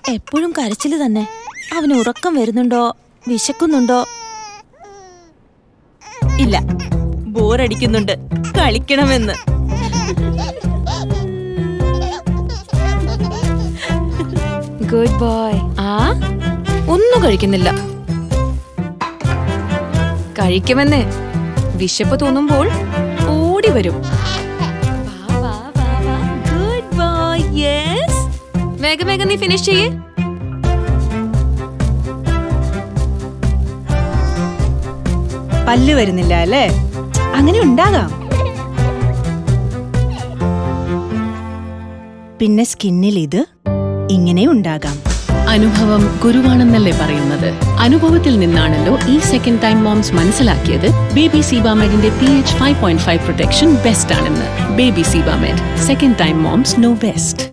എപ്പോഴും കരച്ചില് തന്നെ അവന് ഉറക്കം വരുന്നുണ്ടോ വിശക്കുന്നുണ്ടോ ഇല്ല ബോറടിക്കുന്നുണ്ട് കളിക്കണമെന്ന് ഗുഡ് ബോയ് ആ ഒന്നും കഴിക്കുന്നില്ല കഴിക്കുമെന്ന് വിശപ്പ് തോന്നുമ്പോൾ ഓടി വരും ഗുഡ് ബോയ് യെസ് വേഗം വേഗം നീ ഫിനിഷ് ചെയ്യേ പല്ല് വരുന്നില്ല അല്ലേ അങ്ങനെ ഉണ്ടാകാം പിന്നെ സ്കിന്നിൽ ഇത് ഇങ്ങനെ ഉണ്ടാകാം അനുഭവം ഗുരുവാണെന്നല്ലേ പറയുന്നത് അനുഭവത്തിൽ നിന്നാണല്ലോ ഈ സെക്കൻഡ് ടൈം മോംസ് മനസ്സിലാക്കിയത് ബേബി സീബാമെഡിന്റെ P H five point five protection best ആണെന്ന് baby Sebamed second time moms know best